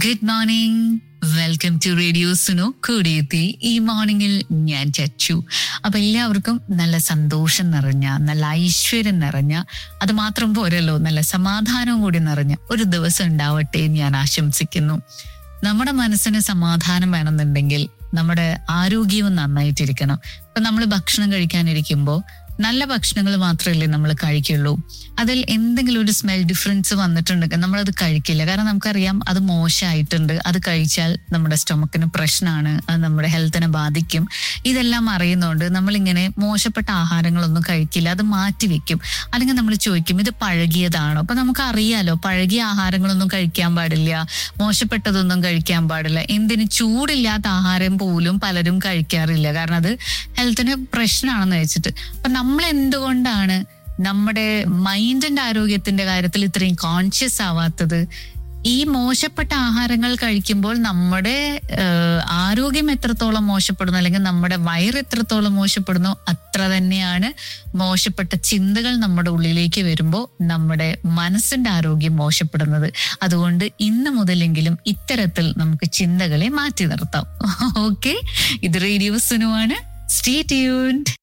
good morning welcome to radio Suno കൂടിയെത്തി ഈ മോർണിംഗിൽ ഞാൻ ചച്ചു അപ്പൊ എല്ലാവർക്കും നല്ല സന്തോഷം നിറഞ്ഞ നല്ല ഐശ്വര്യം നിറഞ്ഞ അത് മാത്രം പോരല്ലോ നല്ല സമാധാനവും കൂടി നിറഞ്ഞ ഒരു ദിവസം ഉണ്ടാവട്ടെ എന്ന് ഞാൻ ആശംസിക്കുന്നു നമ്മുടെ മനസ്സിന് സമാധാനം വേണമെന്നുണ്ടെങ്കിൽ നമ്മുടെ ആരോഗ്യവും നന്നായിട്ടിരിക്കണം ഇപ്പൊ നമ്മൾ ഭക്ഷണം കഴിക്കാനിരിക്കുമ്പോൾ നല്ല ഭക്ഷണങ്ങൾ മാത്രമല്ലേ നമ്മൾ കഴിക്കുള്ളൂ അതിൽ എന്തെങ്കിലും ഒരു സ്മെൽ ഡിഫറൻസ് വന്നിട്ടുണ്ടെങ്കിൽ നമ്മളത് കഴിക്കില്ല കാരണം നമുക്കറിയാം അത് മോശമായിട്ടുണ്ട് അത് കഴിച്ചാൽ നമ്മുടെ സ്റ്റൊമക്കിന് പ്രശ്നമാണ് അത് നമ്മുടെ ഹെൽത്തിനെ ബാധിക്കും ഇതെല്ലാം അറിയുന്നതുകൊണ്ട് നമ്മളിങ്ങനെ മോശപ്പെട്ട ആഹാരങ്ങളൊന്നും കഴിക്കില്ല അത് മാറ്റി വെക്കും അല്ലെങ്കിൽ നമ്മൾ ചോദിക്കും ഇത് പഴകിയതാണോ അപ്പൊ നമുക്ക് അറിയാലോ പഴകിയ ആഹാരങ്ങളൊന്നും കഴിക്കാൻ പാടില്ല മോശപ്പെട്ടതൊന്നും കഴിക്കാൻ പാടില്ല എന്തിന് ചൂടില്ലാത്ത ആഹാരം പോലും പലരും കഴിക്കാറില്ല കാരണം അത് ഹെൽത്തിന് പ്രശ്നമാണെന്ന് വെച്ചിട്ട് അപ്പൊ നമ്മൾ എന്തുകൊണ്ടാണ് നമ്മുടെ മൈൻഡിന്റെ ആരോഗ്യത്തിന്റെ കാര്യത്തിൽ ഇത്രയും കോൺഷ്യസ് ആവാത്തത് ഈ മോശപ്പെട്ട ആഹാരങ്ങൾ കഴിക്കുമ്പോൾ നമ്മുടെ ഏഹ്, ആരോഗ്യം എത്രത്തോളം മോശപ്പെടുന്നു അല്ലെങ്കിൽ നമ്മുടെ വയറ് എത്രത്തോളം മോശപ്പെടുന്നു അത്ര തന്നെയാണ് മോശപ്പെട്ട ചിന്തകൾ നമ്മുടെ ഉള്ളിലേക്ക് വരുമ്പോൾ നമ്മുടെ മനസ്സിന്റെ ആരോഗ്യം മോശപ്പെടുന്നത് അതുകൊണ്ട് ഇന്ന് മുതലെങ്കിലും ഇത്തരത്തിൽ നമുക്ക് ചിന്തകളെ മാറ്റി നിർത്താം ഓക്കെ ഇത് റേഡിയോ സുനുവാണ് സ്റ്റേ ട്യൂൺഡ്